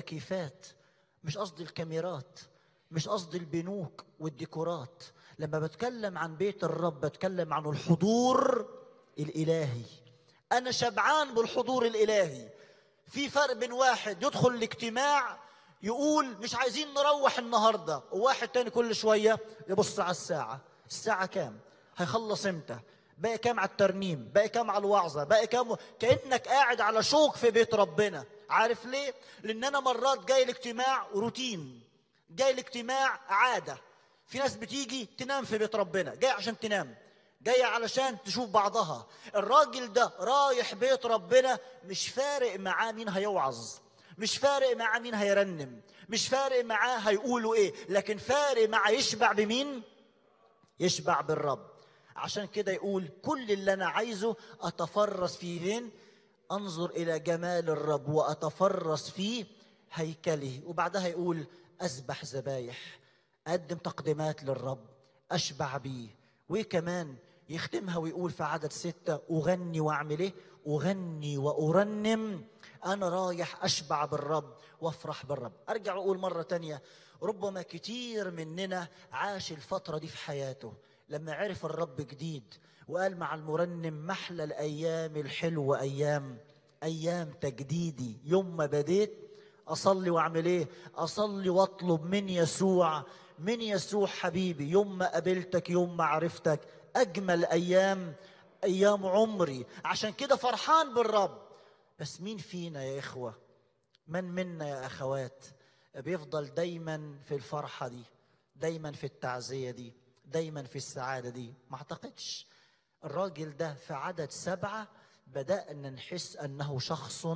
التكييفات مش قصدي الكاميرات مش قصدي البنوك والديكورات لما بتكلم عن بيت الرب بتكلم عن الحضور الالهي انا شبعان بالحضور الالهي في فرق بين واحد يدخل الاجتماع يقول مش عايزين نروح النهارده وواحد تاني كل شويه يبص على الساعه الساعه كام هيخلص امتى باقي كام على الترنيم باقي كام على الوعظه باقي كام كانك قاعد على شوك في بيت ربنا عارف ليه لان انا مرات جاي الاجتماع روتين جاي الاجتماع عاده في ناس بتيجي تنام في بيت ربنا جاي عشان تنام جاية علشان تشوف بعضها الراجل ده رايح بيت ربنا مش فارق معاه مين هيوعظ مش فارق معاه مين هيرنم مش فارق معاه هيقولوا ايه لكن فارق معاه يشبع بمين يشبع بالرب عشان كده يقول كل اللي انا عايزه اتفرس فيه فين انظر الى جمال الرب واتفرس في هيكله وبعدها يقول اذبح ذبايح اقدم تقديمات للرب اشبع بيه وكمان يختمها ويقول في عدد ستة أغني وأعمل إيه؟ أغني وأرنم أنا رايح أشبع بالرب وأفرح بالرب أرجع أقول مرة تانية ربما كتير مننا عاش الفترة دي في حياته لما عرف الرب جديد وقال مع المرنم محلى الأيام الحلوة أيام أيام تجديدي يوم ما بديت أصلي وأعمل إيه؟ أصلي وأطلب من يسوع من يسوع حبيبي يوم ما قابلتك يوم ما عرفتك اجمل ايام ايام عمري عشان كده فرحان بالرب بس مين فينا يا اخوه من منا يا اخوات بيفضل دايما في الفرحه دي دايما في التعزيه دي دايما في السعاده دي ما اعتقدش الراجل ده في عدد سبعه بدانا نحس انه شخص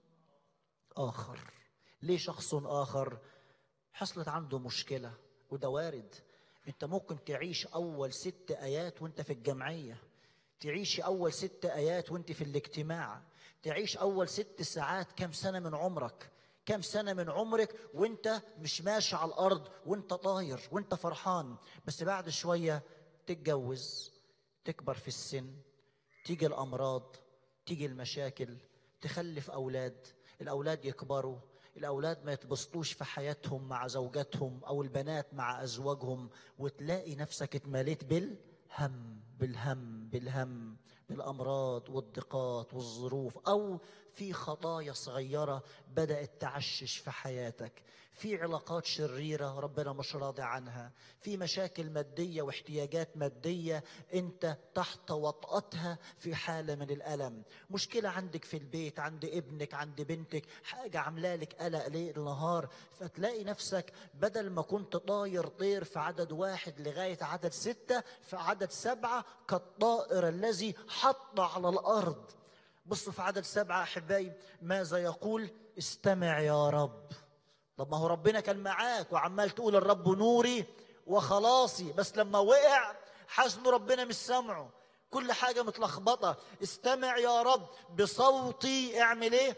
اخر ليه شخص اخر حصلت عنده مشكله وده وارد انت ممكن تعيش اول ست ايات وانت في الجمعيه تعيش اول ست ايات وانت في الاجتماع تعيش اول ست ساعات كم سنه من عمرك كم سنه من عمرك وانت مش ماشي على الارض وانت طاير وانت فرحان بس بعد شويه تتجوز تكبر في السن تيجي الامراض تيجي المشاكل تخلف اولاد الاولاد يكبروا الاولاد ما يتبسطوش في حياتهم مع زوجاتهم او البنات مع ازواجهم وتلاقي نفسك اتمليت بالهم بالهم بالهم بالامراض والضيقات والظروف او في خطايا صغيره بدات تعشش في حياتك في علاقات شريره ربنا مش راضي عنها في مشاكل ماديه واحتياجات ماديه انت تحت وطأتها في حاله من الالم مشكله عندك في البيت عند ابنك عند بنتك حاجه عامله لك قلق ليل نهار فتلاقي نفسك بدل ما كنت طاير طير في عدد واحد لغايه عدد سته في عدد سبعه كالطائر الذي حط على الارض بصوا في عدد سبعه احبائي ماذا يقول استمع يا رب طب ما هو ربنا كان معاك وعمال تقول الرب نوري وخلاصي بس لما وقع حاسس انه ربنا مش سامعه كل حاجه متلخبطه استمع يا رب بصوتي اعمل ايه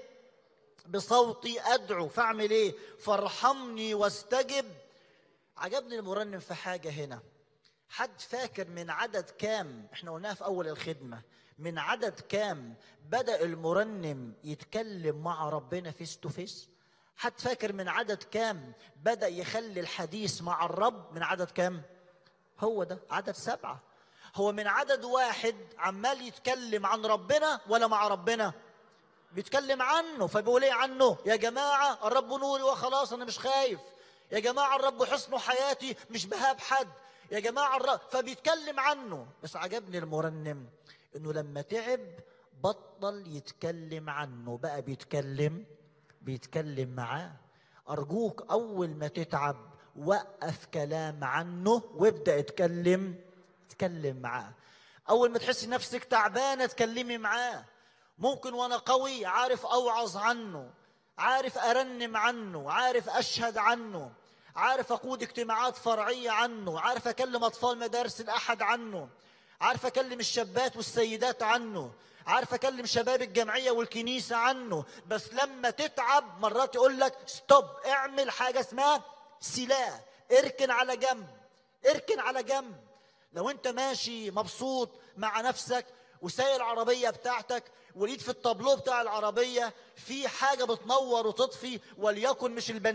بصوتي ادعو فاعمل ايه فارحمني واستجب عجبني المرنم في حاجه هنا حد فاكر من عدد كام احنا قلناها في اول الخدمه من عدد كام بدا المرنم يتكلم مع ربنا فيس تو فيس حد فاكر من عدد كام بدا يخلي الحديث مع الرب من عدد كام هو ده عدد سبعه هو من عدد واحد عمال يتكلم عن ربنا ولا مع ربنا بيتكلم عنه فبيقول ايه عنه يا جماعه الرب نوري وخلاص انا مش خايف يا جماعه الرب حصن حياتي مش بهاب حد يا جماعه الرب فبيتكلم عنه بس عجبني المرنم انه لما تعب بطل يتكلم عنه بقى بيتكلم بيتكلم معاه ارجوك اول ما تتعب وقف كلام عنه وابدا اتكلم اتكلم معاه اول ما تحس نفسك تعبانه تكلمي معاه ممكن وانا قوي عارف اوعظ عنه عارف ارنم عنه عارف اشهد عنه عارف اقود اجتماعات فرعيه عنه عارف اكلم اطفال مدارس الاحد عنه عارف اكلم الشابات والسيدات عنه عارف اكلم شباب الجمعيه والكنيسه عنه بس لما تتعب مرات يقول لك ستوب اعمل حاجه اسمها سلاح اركن على جنب اركن على جنب لو انت ماشي مبسوط مع نفسك وسايق العربيه بتاعتك ولقيت في التابلو بتاع العربيه في حاجه بتنور وتطفي وليكن مش البنزين